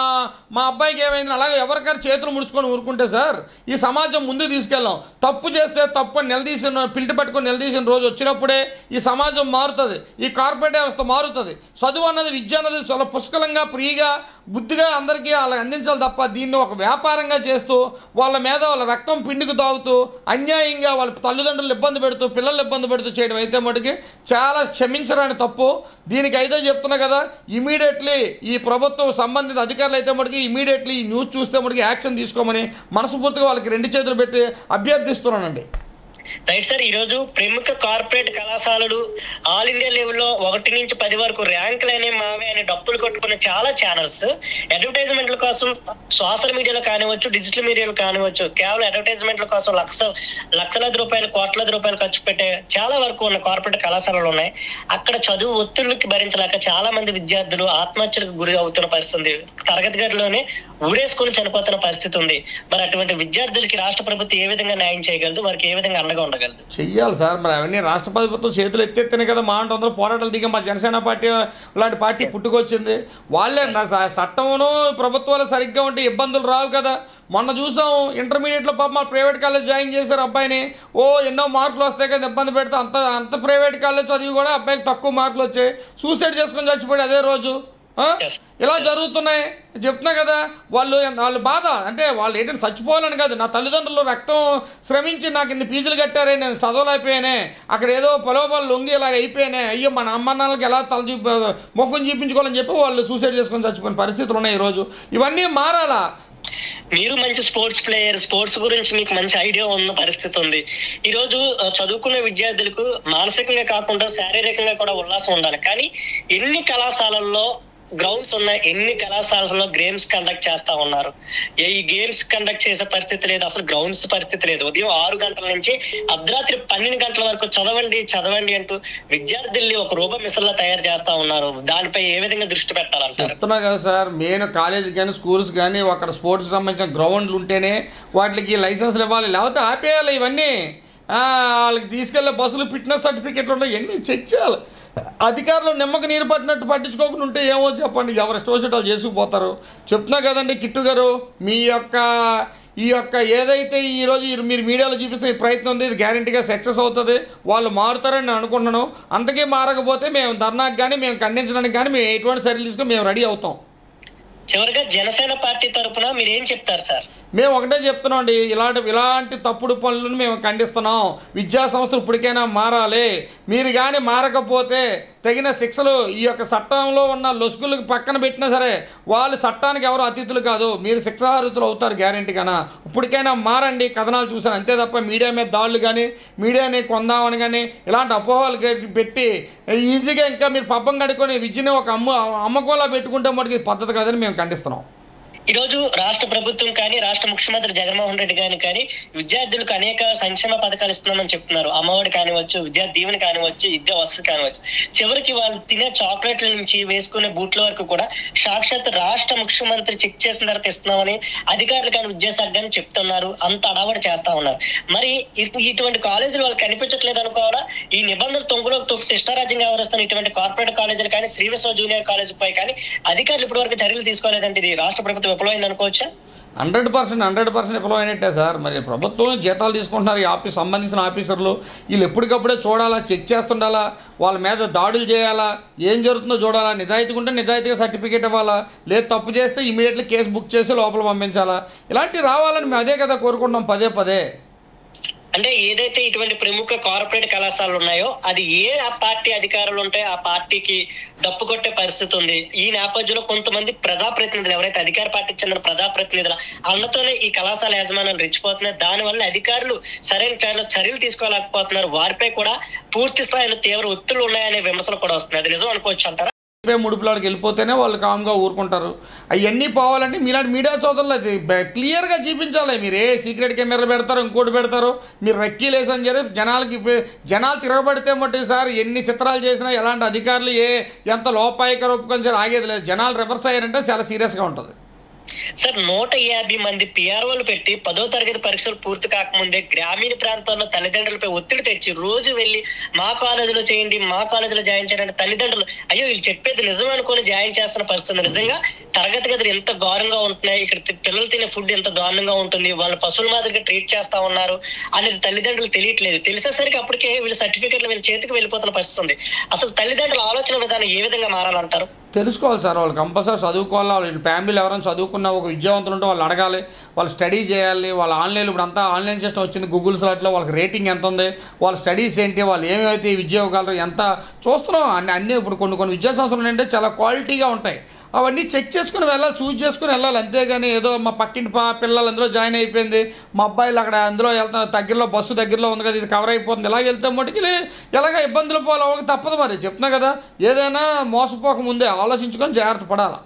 మా అబ్బాయికి ఏమైంది అలాగే ఎవరికారు చేతులు ముడుచుకొని ఊరుకుంటే సార్ ఈ సమాజం ముందుకు తీసుకెళ్ళాం తప్పు చేస్తే తప్పు అని నిలదీసిన పిల్టి పట్టుకొని నిలదీసిన రోజు వచ్చినప్పుడే ఈ సమాజం మారుతుంది ఈ కార్పొరేట్ వ్యవస్థ మారుతుంది చదువు అన్నది విద్య అన్నది చాలా పుష్కలంగా ఫ్రీగా బుద్ధిగా అందరికీ వాళ్ళకి అందించాలి తప్ప దీన్ని ఒక వ్యాపారంగా చేస్తూ వాళ్ళ మీద వాళ్ళ రక్తం పిండికి తాగుతూ అన్యాయంగా వాళ్ళ తల్లిదండ్రులు ఇబ్బంది పెడుతూ పిల్లలు ఇబ్బంది పెడుతూ చేయడం అయితే మటుకి చాలా క్షమించరాని తప్పు దీనికి అయితే చెప్తున్నా కదా ఇమీడియట్లీ ఈ ప్రభుత్వం సంబంధిత అధికారులు అయితే మటుకి ఇమీడియట్లీ ఈ న్యూస్ చూస్తే మటుకి యాక్షన్ తీసుకోమని మనస్ఫూర్తిగా వాళ్ళకి రెండు చేతులు పెట్టి అభ్యర్థిస్తున్నానండి రైట్ సార్ ఈ రోజు ప్రముఖ కార్పొరేట్ కళాశాలలు ఆల్ ఇండియా లెవెల్లో ఒకటి నుంచి పది వరకు ర్యాంకులు అనే మావే అని డప్పులు కొట్టుకున్న చాలా ఛానల్స్ అడ్వర్టైజ్మెంట్ల కోసం సోషల్ మీడియాలో కానివచ్చు డిజిటల్ మీడియాలో కానివచ్చు కేవలం అడ్వర్టైజ్మెంట్ల కోసం లక్ష లక్షలాది రూపాయలు కోట్లాది రూపాయలు ఖర్చు పెట్టే చాలా వరకు ఉన్న కార్పొరేట్ కళాశాలలు ఉన్నాయి అక్కడ చదువు ఒత్తిళ్ళకి భరించలేక చాలా మంది విద్యార్థులు ఆత్మహత్యలకు గురి అవుతున్న పరిస్థితి ఉంది తరగతి గదిలోనే ఊరేసుకుని చనిపోతున్న పరిస్థితి ఉంది మరి అటువంటి విద్యార్థులకి రాష్ట్ర ప్రభుత్వం ఏ విధంగా న్యాయం చేయగలదు వారికి ఏ విధంగా అండగా ఉండగలదు చెయ్యాలి సార్ మరి అవన్నీ రాష్ట్ర ప్రభుత్వం చేతులు ఎత్తెత్తనే కదా మా అంటే అందరూ పోరాటాలు దిగా మా జనసేన పార్టీ లాంటి పార్టీ పుట్టుకొచ్చింది వాళ్ళే నా స- చట్టమును ప్రభుత్వాలు సరిగ్గా ఉంటే ఇబ్బందులు రావు కదా మొన్న చూసాం ఇంటర్మీడియట్లో పాప మా ప్రైవేట్ కాలేజ్ జాయిన్ చేశారు అబ్బాయిని ఓ ఎన్నో మార్కులు వస్తాయి కదా ఇబ్బంది పెడితే అంత అంత ప్రైవేట్ కాలేజ్ చదివి కూడా అబ్బాయికి తక్కువ మార్కులు వచ్చాయి సూసైడ్ చేసుకొని చచ్చిపోయాడు అదే రోజు ఆ? Yes. ఇలా జరుగుతున్నాయి చెప్తున్నా కదా వాళ్ళు వాళ్ళు బాధ అంటే వాళ్ళు ఏంటంటే చచ్చిపోవాలని కాదు నా తల్లిదండ్రులు రక్తం శ్రమించి నాకు ఇన్ని ఫీజులు కట్టారే నేను చదవలేకపోయానే అక్కడ ఏదో పొలోపాలు లొంగి ఇలాగ అయిపోయానే అయ్యో మన అమ్మ నాన్నలకి ఎలా తల చూపి మొక్కం చూపించుకోవాలని చెప్పి వాళ్ళు సూసైడ్ చేసుకొని చచ్చిపోయిన పరిస్థితులు ఉన్నాయి ఈరోజు ఇవన్నీ మారాలా మీరు మంచి స్పోర్ట్స్ ప్లేయర్ స్పోర్ట్స్ గురించి మీకు మంచి ఐడియా ఉన్న పరిస్థితి ఉంది ఈ రోజు ఆ, చదువుకునే విద్యార్థులకు మానసికంగా కాకుండా శారీరకంగా కూడా ఉల్లాసం ఉండాలి కానీ ఎన్ని కళాశాలల్లో గ్రౌండ్స్ ఉన్నాయి ఎన్ని కళాశాలలో గేమ్స్ కండక్ట్ చేస్తా ఉన్నారు ఏ ఈ గేమ్స్ కండక్ట్ చేసే పరిస్థితి లేదు అసలు గ్రౌండ్స్ పరిస్థితి లేదు ఉదయం ఆరు గంటల నుంచి అర్ధరాత్రి పన్నెండు గంటల వరకు చదవండి చదవండి అంటూ విద్యార్థుల్ని ఒక రూప మిసల్లా తయారు చేస్తా ఉన్నారు దానిపై ఏ విధంగా దృష్టి పెట్టాలంటారు చెప్తున్నా కదా సార్ మెయిన్ కాలేజ్ కానీ స్కూల్స్ కానీ అక్కడ స్పోర్ట్స్ సంబంధించిన గ్రౌండ్లు ఉంటేనే వాటికి లైసెన్స్లు ఇవ్వాలి లేకపోతే ఆపేయాలి ఇవన్నీ ఆ, వాళ్ళకి తీసుకెళ్లే బస్సులు ఫిట్నెస్ సర్టిఫికెట్లు ఉంటాయి ఇవన్నీ చెక్ చేయాలి అధికారులు నిమ్మకు నీరు పట్టినట్టు పట్టించుకోకుండా ఉంటే ఏమో చెప్పండి ఎవరు ఇష్టం వచ్చినట్టు వాళ్ళు చేసుకుపోతారు చెప్తున్నా కదండి కిట్టు గారు మీ యొక్క ఈ యొక్క ఏదైతే ఈరోజు ఈ- మీరు మీడియాలో చూపిస్తున్న ఈ ప్రయత్నం ఉంది ఇది గ్యారంటీగా సక్సెస్ అవుతుంది వాళ్ళు మారుతారని నేను అనుకుంటున్నాను అంతకీ మారకపోతే మేము ధర్నాకి కానీ మేము ఖండించడానికి కానీ మేము ఎటువంటి చర్యలు తీసుకొని మేము రెడీ అవుతాం చివరిగా జనసేన పార్టీ తరపున మీరు ఏం చెప్తారు సార్ మేము ఒకటే చెప్తున్నాం అండి ఇలాంటి ఇలాంటి తప్పుడు పనులను మేము ఖండిస్తున్నాం విద్యా సంస్థలు ఇప్పటికైనా మారాలి మీరు కానీ మారకపోతే తగిన శిక్షలు ఈ యొక్క చట్టంలో ఉన్న లొసుగులకు పక్కన పెట్టినా సరే వాళ్ళు చట్టానికి ఎవరు అతిథులు కాదు మీరు శిక్షార్హుతులు అవుతారు గ్యారంటీగానా ఇప్పటికైనా మారండి కథనాలు చూసాను అంతే తప్ప మీడియా మీద దాడులు కానీ మీడియాని కొందామని కానీ ఇలాంటి అపోహలు గ- పెట్టి ఈజీగా ఇంకా మీరు పబ్బం కడుకొని విద్యని ఒక అమ్మ అమ్మకోలా పెట్టుకుంటే మటుకు ఇది పద్ధతి కాదని మేము ఖండిస్తున్నాం ఈ రోజు రాష్ట్ర ప్రభుత్వం కానీ రాష్ట్ర ముఖ్యమంత్రి జగన్మోహన్ రెడ్డి గారిని కానీ విద్యార్థులకు అనేక సంక్షేమ పథకాలు ఇస్తున్నామని చెప్తున్నారు అమ్మఒడి కానివచ్చు విద్యా దీవెన కానివచ్చు విద్యా వసతి కానివచ్చు చివరికి వాళ్ళు తినే చాక్లెట్ల నుంచి వేసుకునే బూట్ల వరకు కూడా సాక్షాత్ రాష్ట్ర ముఖ్యమంత్రి చెక్ చేసిన తర్వాత ఇస్తున్నామని అధికారులు కానీ విద్యాశాఖ కానీ చెప్తున్నారు అంత అడవడి చేస్తా ఉన్నారు మరి ఇ- ఇటువంటి కాలేజీలు వాళ్ళు కనిపించట్లేదు అనుకోవాలా ఈ నిబంధనలు తొంగులోకి తొక్కితే ఇష్టారాజ్యంగా వ్యవహరిస్తున్న ఇటువంటి కార్పొరేట్ కాలేజీలు కానీ శ్రీ విశ్వ జూనియర్ కాలేజీ పై కానీ అధికారులు ఇప్పటివరకు చర్యలు తీసుకోలేదంటే ఇది రాష్ట్ర ప్రభుత్వం విఫలమైంది అనుకోవచ్చా హండ్రెడ్ పర్సెంట్ హండ్రెడ్ పర్సెంట్ విఫలమైనట్టే సార్ మరి ప్రభుత్వం జీతాలు తీసుకుంటున్నారు ఈ ఆఫీస్ సంబంధించిన ఆఫీసర్లు వీళ్ళు ఎప్పటికప్పుడే చూడాలా చెక్ చేస్తుండాలా వాళ్ళ మీద దాడులు చేయాలా ఏం జరుగుతుందో చూడాలా నిజాయితీ ఉంటే నిజాయితీగా సర్టిఫికేట్ ఇవ్వాలా లేదు తప్పు చేస్తే ఇమీడియట్లీ కేసు బుక్ చేసి లోపల పంపించాలా ఇలాంటివి రావాలని మేము అదే కదా కోరుకుంటున్నాం పదే పదే అంటే ఏదైతే ఇటువంటి ప్రముఖ కార్పొరేట్ కళాశాలలు ఉన్నాయో అది ఏ ఆ పార్టీ అధికారులు ఉంటే ఆ పార్టీకి డప్పు కొట్టే పరిస్థితి ఉంది ఈ నేపథ్యంలో కొంతమంది ప్రజాప్రతినిధులు ఎవరైతే అధికార పార్టీకి చెందిన ప్రజాప్రతినిధులు అండతోనే ఈ కళాశాల యాజమాన్యాలు రెచ్చిపోతున్నాయి దానివల్ల అధికారులు సరైన చర్యలు చర్యలు తీసుకోలేకపోతున్నారు వారిపై కూడా పూర్తి స్థాయిలో తీవ్ర ఒత్తిళ్లు ఉన్నాయనే విమర్శలు కూడా వస్తున్నాయి అది నిజం అనుకోవచ్చు అంటారా అయిపోయి ముడుపులాడికి వెళ్ళిపోతేనే వాళ్ళు కామ్గా ఊరుకుంటారు అవన్నీ పోవాలంటే మీలాంటి మీడియా సోదరులు అది బ- క్లియర్గా చూపించాలి మీరు ఏ సీక్రెట్ కెమెరా పెడతారు ఇంకోటి పెడతారు మీరు రెక్కీలేసి అని చెప్పి జనాలకి ఇప్ప- జనాలు తిరగబడితే మట్టి సార్ ఎన్ని చిత్రాలు చేసినా ఎలాంటి అధికారులు ఏ ఎంత లోపాయికర ఒప్పుకొని సరే ఆగేది లేదు జనాలు రివర్స్ అయ్యారంటే చాలా సీరియస్గా ఉంటుంది సార్ నూట యాభై మంది పిఆర్ఓలు పెట్టి పదో తరగతి పరీక్షలు పూర్తి కాకముందే గ్రామీణ ప్రాంతాల్లో తల్లిదండ్రులపై ఒత్తిడి తెచ్చి రోజు వెళ్ళి మా కాలేజీలో చేయండి మా కాలేజీలో జాయిన్ చేయండి తల్లిదండ్రులు అయ్యో వీళ్ళు చెప్పేది నిజం అనుకొని జాయిన్ చేస్తున్న పరిస్థితి ఉంది. నిజంగా తరగతి గదులు ఎంత ఘోరంగా ఉంటున్నాయి ఇక్కడ తి- పిల్లలు తినే ఫుడ్ ఎంత దారుణంగా ఉంటుంది వాళ్ళ పశువుల మాదిరిగా ట్రీట్ చేస్తా ఉన్నారు అనేది తల్లిదండ్రులు తెలియట్లేదు తెలిసేసరికి అప్పటికే వీళ్ళ సర్టిఫికెట్లు వీళ్ళ చేతికి వెళ్ళిపోతున్న పరిస్థితి ఉంది అసలు తల్లిదండ్రుల ఆలోచన విధానం ఏ విధంగా మారాలంటారు తెలుసుకోవాలి సార్ వాళ్ళు కంపల్సరీ చదువుకోవాలి వాళ్ళ ఫ్యామిలీలో ఎవరైనా చదువుకున్న ఒక విద్యావంతులు ఉంటే వాళ్ళు అడగాలి వాళ్ళు స్టడీ చేయాలి వాళ్ళ ఆన్లైన్ ఇప్పుడు అంతా ఆన్లైన్ సిస్టమ్ వచ్చింది గూగుల్ స్లాట్లో వాళ్ళకి రేటింగ్ ఎంత ఉంది వాళ్ళ స్టడీస్ ఏంటి వాళ్ళు ఏమేమైతే ఈ విద్య ఇవ్వగలరు ఎంత చూస్తున్నాం అన్ని అన్ని ఇప్పుడు కొన్ని కొన్ని విద్యా సంస్థలు ఏంటంటే చాలా క్వాలిటీగా ఉంటాయి అవన్నీ చెక్ చేసుకుని వెళ్ళాలి చూజ్ చేసుకుని వెళ్ళాలి అంతేగాని ఏదో మా పక్కింటి పా పిల్లలు అందులో జాయిన్ అయిపోయింది మా అబ్బాయిలు అక్కడ అందులో వెళ్తున్నారు దగ్గరలో బస్సు దగ్గరలో ఉంది కదా ఇది కవర్ అయిపోతుంది ఇలా వెళ్తే మటుకి ఎలాగ ఇబ్బందులు పోవాలి తప్పదు మరి చెప్తున్నా కదా ఏదైనా మోసపోక ముందే ఆలోచించుకొని జాగ్రత్త పడాలి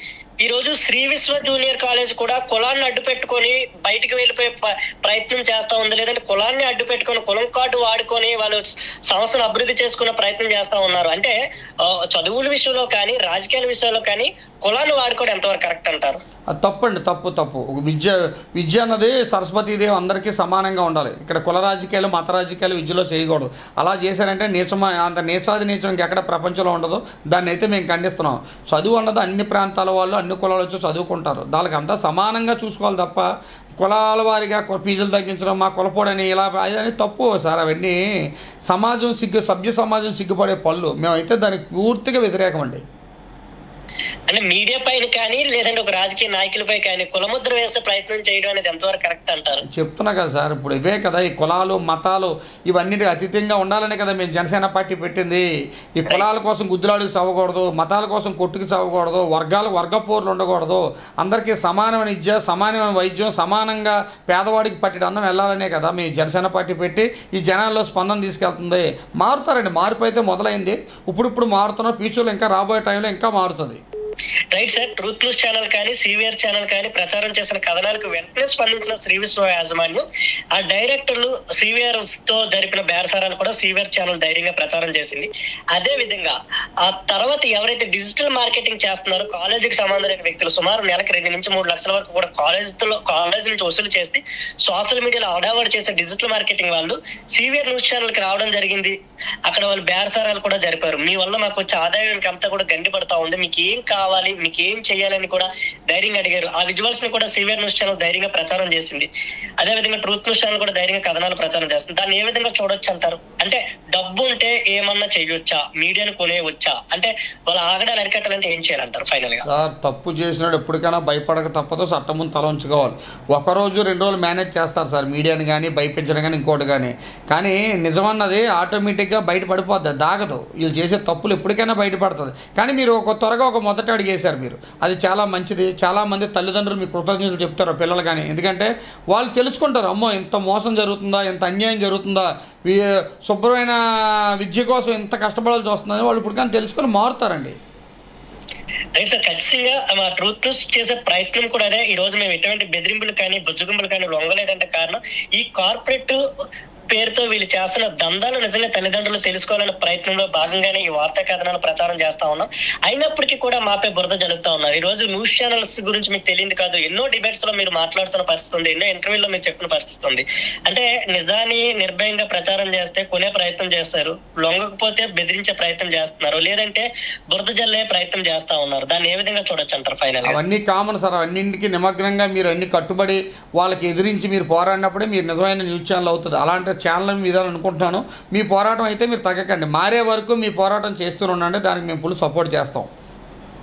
ఈ రోజు శ్రీ విశ్వ జూనియర్ కాలేజ్ కూడా కులాన్ని అడ్డు పెట్టుకొని బయటికి వెళ్ళిపోయే ప- ప్రయత్నం చేస్తా ఉంది లేదంటే కులాన్ని అడ్డు పెట్టుకొని కులం కార్డు వాడుకొని వాళ్ళు సంస్థను అభివృద్ధి చేసుకునే ప్రయత్నం చేస్తా ఉన్నారు అంటే ఆ, చదువుల విషయంలో కానీ రాజకీయాల విషయంలో కానీ కులాన్ని వాడుకోవడం ఎంతవరకు కరెక్ట్ అంటారు అది తప్పండి తప్పు తప్పు ఒక విద్య విద్య అన్నది సరస్వతీదేవి అందరికీ సమానంగా ఉండాలి ఇక్కడ కుల రాజకీయాలు మత రాజకీయాలు విద్యలో చేయకూడదు అలా చేశారంటే నీచమా అంత నీచాది నీచం ఇంకెక్కడ ప్రపంచంలో ఉండదు దాన్ని అయితే మేము ఖండిస్తున్నాం చదువు అన్నది అన్ని ప్రాంతాల వాళ్ళు అన్ని కులాలు వచ్చి చదువుకుంటారు దానికి అంతా సమానంగా చూసుకోవాలి తప్ప కులాల వారిగా కు- ఫీజులు తగ్గించడం మా కులపోడని ఇలా అని తప్పు సార్ అవన్నీ సమాజం సిగ్గు సభ్య సమాజం సిగ్గుపడే పళ్ళు మేమైతే దానికి పూర్తిగా వ్యతిరేకం అండి అంటే మీడియా పైన కానీ లేదంటే ఒక రాజకీయ నాయకులపై కానీ కులముద్ర వేసే ప్రయత్నం చేయడం అనేది ఎంతవరకు కరెక్ట్ అంటారు చెప్తున్నా కదా సార్ ఇప్పుడు ఇవే కదా ఈ కులాలు మతాలు ఇవన్నిటికి అతీతంగా ఉండాలనే కదా మేము జనసేన పార్టీ పెట్టింది ఈ కులాల కోసం గుద్దులాడికి చదవకూడదు మతాల కోసం కొట్టుకు చదవకూడదు వర్గాల వర్గ పోర్లు ఉండకూడదు అందరికీ సమానమైన విద్య సమానమైన వైద్యం సమానంగా పేదవాడికి పట్టిన అన్నం వెళ్ళాలనే కదా మేము జనసేన పార్టీ పెట్టి ఈ జనాల్లో స్పందన తీసుకెళ్తుంది మారుతారండి మార్పు అయితే మొదలైంది ఇప్పుడిప్పుడు మారుతున్న ఫ్యూచర్లో ఇంకా రాబోయే టైంలో ఇంకా మారుతుంది right sir truth news channel కానీ సివిఆర్ ఛానల్ కానీ ప్రచారం చేసిన కథనాలకు వెంటనే స్పందించిన శ్రీ విశ్వ యాజమాన్యం ఆ డైరెక్టర్లు సివిఆర్ తో జరిపిన బేరసారాలు కూడా సివిఆర్ ఛానల్ ధైర్యంగా ప్రచారం చేసింది అదే విధంగా ఆ తర్వాత ఎవరైతే డిజిటల్ మార్కెటింగ్ చేస్తున్నారో కాలేజీకి సంబంధం లేని వ్యక్తులు సుమారు నెలకు రెండు నుంచి మూడు లక్షల వరకు కూడా కాలేజీలో కాలేజ్ నుంచి వసూలు చేసి సోషల్ మీడియాలో ఆడావాడు చేసే డిజిటల్ మార్కెటింగ్ వాళ్ళు సివిఆర్ న్యూస్ ఛానల్ కి రావడం జరిగింది అక్కడ వాళ్ళు బేరసారాలు కూడా జరిపారు మీ వల్ల మాకు వచ్చే ఆదాయానికి అంతా కూడా గండి పడతా ఉంది మీకు ఏం కావాలి మీకు ఏం చేయాలని కూడా ధైర్యంగా అడిగారు ఆ విజువల్స్ ని కూడా సివిఆర్ న్యూస్ ఛానల్ ధైర్యంగా ప్రచారం చేసింది అదే విధంగా ట్రూత్ న్యూస్ ఛానల్ కూడా ధైర్యంగా కథనాలు ప్రచారం చేస్తుంది దాన్ని ఏ విధంగా చూడొచ్చు అంటారు అంటే డబ్బు ఉంటే ఏమన్నా చేయొచ్చా మీడియాను కొనేయవచ్చా అంటే వాళ్ళ ఆగడాలు అరికట్టాలంటే ఏం చేయాలంటారు ఫైనల్ గా సార్ తప్పు చేసినాడు ఎప్పటికైనా భయపడక తప్పదు చట్టం ముందు తల ఉంచుకోవాలి ఒక రోజు రెండు రోజులు మేనేజ్ చేస్తారు సార్ మీడియాని కానీ భయపించడం కానీ ఇంకోటి కానీ కానీ నిజమన్నది ఆటోమేటిక్గా బయట పడిపోద్ది దాగదు వీళ్ళు చేసే తప్పులు ఎప్పటికైనా బయటపడుతుంది కానీ మీరు ఒక త్వరగా ఒక మొదటి అడిగేశారు మీరు అది చాలా మంచిది చాలా మంది తల్లిదండ్రులు మీ కృతజ్ఞతలు చెప్తారు పిల్లలు కానీ ఎందుకంటే వాళ్ళు తెలుసుకుంటారు అమ్మో ఇంత మోసం జరుగుతుందా ఇంత అన్యాయం జరుగుతుందా వీ- శుభ్రమైన విద్య కోసం ఇంత కష్టపడాల్సి వస్తుందని వాళ్ళు ఇప్పుడు కానీ తెలుసుకొని మారుతారండి రైట్ సార్ ఖచ్చితంగా మా ట్రూత్ న్యూస్ చేసే ప్రయత్నం కూడా అదే ఈ రోజు మేము ఎటువంటి బెదిరింపులు కానీ బుజ్జగింపులు కానీ లొంగలేదంటే కారణం ఈ కార్పొరేట్ పేరుతో వీళ్ళు చేస్తున్న దందాలు నిజంగా తల్లిదండ్రులు తెలుసుకోవాలనే ప్రయత్నంలో భాగంగానే ఈ వార్తా కథనాలు ప్రచారం చేస్తా ఉన్నాం అయినప్పటికీ కూడా మాపై బురద జరుగుతా ఉన్నారు ఈ రోజు న్యూస్ ఛానల్స్ గురించి మీకు తెలియదు కాదు ఎన్నో డిబేట్స్ లో మీరు మాట్లాడుతున్న పరిస్థితి ఉంది ఎన్నో ఇంటర్వ్యూలో మీరు చెప్పిన పరిస్థితి ఉంది అంటే నిజాన్ని నిర్భయంగా ప్రచారం చేస్తే కొనే ప్రయత్నం చేస్తారు లొంగకపోతే బెదిరించే ప్రయత్నం చేస్తున్నారు లేదంటే బురద జల్లే ప్రయత్నం చేస్తా ఉన్నారు దాన్ని ఏ విధంగా చూడొచ్చు అంటారు ఫైనల్ గా అవన్నీ కామన్ సార్ అవన్నింటికి నిమగ్నంగా మీరు అన్ని కట్టుబడి వాళ్ళకి ఎదిరించి మీరు పోరాడినప్పుడే మీరు నిజమైన న్యూస్ ఛానల్ అవుతుంది అలాంటి ఛానల్ మీద అనుకుంటున్నాను మీ పోరాటం అయితే మీరు తగ్గకండి మారే వరకు మీ పోరాటం చేస్తూనే ఉండండి దానికి మేము ఫుల్ సపోర్ట్ చేస్తాం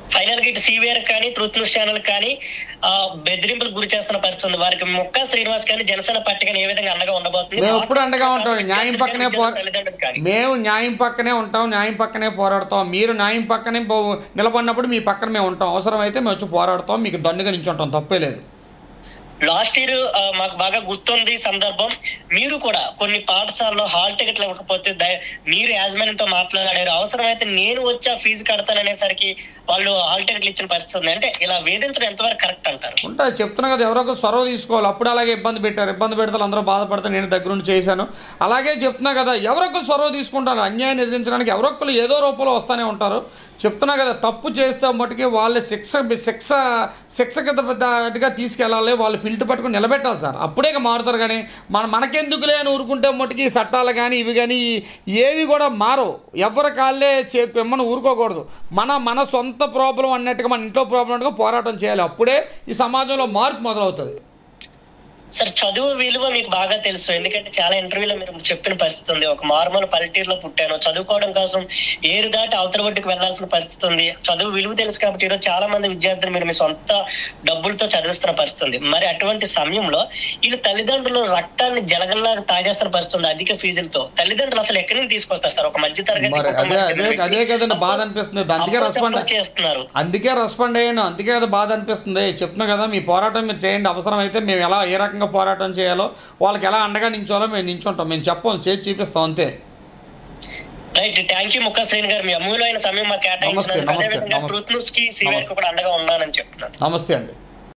ఫైనల్ గా ఇటు సివిఆర్ కానీ ట్రూత్ న్యూస్ ఛానల్ కానీ ఆ, బెదిరింపులకు గురి చేస్తున్న పరిస్థితి ఉంది వారికి ముక్క శ్రీనివాస్ కానీ జనసేన పార్టీ కానీ ఏ విధంగా అండగా ఉండబోతుంది మేము ఎప్పుడు అండగా ఉంటాం న్యాయం పక్కనే పో తల్లిదండ్రులు కానీ మేము న్యాయం పక్కనే ఉంటాం న్యాయం పక్కనే పోరాడతాం మీరు న్యాయం పక్కనే పో- నిలబడినప్పుడు మీ పక్కన మేము ఉంటాం అవసరమైతే మేము వచ్చి పోరాడతాం మీకు దండుగా నించుంటాం తప్పే లేదు లాస్ట్ ఇయర్ మాకు బాగా గుర్తుంది ఈ సందర్భం మీరు కూడా కొన్ని పాఠశాలలో హాల్ టికెట్లు ఇవ్వకపోతే దయ- మీరు యాజమాన్యంతో మాట్లాడారు అవసరమైతే నేను వచ్చి ఆ ఫీజు కడతాననేసరికి వాళ్ళు హాల్ టికెట్లు ఇచ్చిన పరిస్థితి ఉంది అంటే ఇలా వేధించడం ఎంతవరకు కరెక్ట్ అంటారు ఉంటాయి చెప్తున్నా కదా ఎవరో ఒకరు చొరవ తీసుకోవాలి అప్పుడు అలాగే ఇబ్బంది పెట్టారు ఇబ్బంది పెడితే అందరూ బాధపడితే నేను దగ్గరుండి చేశాను అలాగే చెప్తున్నా కదా ఎవరొకరు చొరవ తీసుకుంటారు అన్యాయాన్ని ఎదిరించడానికి ఎవరొకరు ఏదో రూపంలో వస్తూనే ఉంటారు చెప్తున్నా కదా తప్పు చేస్తే మట్టుకి వాళ్ళ శిక్ష శిక్ష శిక్ష కింద పెద్దగా తీసుకెళ్ళాలి వాళ్ళు పిల్టు పట్టుకుని నిలబెట్టాలి సార్ అప్పుడే ఇక మారుతారు కానీ మన మనకెందుకులే అని ఊరుకుంటే మట్టుకి ఈ చట్టాలు కానీ ఇవి కానీ ఏవి కూడా మారవు ఎవరి కాళ్ళే చెప్పమ్మని ఊరుకోకూడదు మన మన సొంత ప్రాబ్లం అన్నట్టుగా మన ఇంట్లో ప్రాబ్లం అన్నట్టుగా పోరాటం చేయాలి అప్పుడే ఈ సమాజంలో మార్పు మొదలవుతుంది సార్ చదువు విలువ మీకు బాగా తెలుసు ఎందుకంటే చాలా ఇంటర్వ్యూలో మీరు చెప్పిన పరిస్థితి ఉంది ఒక మారుమూల పల్లెటూరులో పుట్టాను చదువుకోవడం కోసం ఏరు దాటి అవతల ఒడ్డుకు వెళ్లాల్సిన పరిస్థితి ఉంది చదువు విలువ తెలుసు కాబట్టి ఈరోజు చాలా మంది విద్యార్థులు మీరు మీ సొంత డబ్బులతో చదివిస్తున్న పరిస్థితి ఉంది మరి అటువంటి సమయంలో వీళ్ళు తల్లిదండ్రులు రక్తాన్ని జలగల్లాగా తాగేస్తున్న పరిస్థితి ఉంది అధిక ఫీజులతో తల్లిదండ్రులు అసలు ఎక్కడి నుంచి తీసుకొస్తారు సార్ ఒక మధ్య తరగతి మరి అదే అదే అదే కదండి బాధ అనిపిస్తుంది అందుకే రెస్పాండ్ చేస్తున్నారు అందుకే రెస్పాండ్ అయ్యాను అందుకే అది బాధ అనిపిస్తుంది చెప్తున్నా కదా మీ పోరాటం మీరు చేయండి అవసరం అయితే మేము ఎలా ఏ రకంగా పోరాటం చేయాలో వాళ్ళకి ఎలా అండగా నించోలో మేము నించుంటాం మేము చెప్పం చేసి చూపిస్తాం అంతే రైట్ థ్యాంక్ యూ ముక్క శ్రేణి గారు మీ అమూల్యమైన సమయం మాకు కేటాయించినందుకు నమస్తే, అదేవిధంగా నమస్తే. ట్రూత్ న్యూస్ కి సీనియర్ కూడా అండగా ఉన్నానని చెప్తున్నాను నమస్తే అండి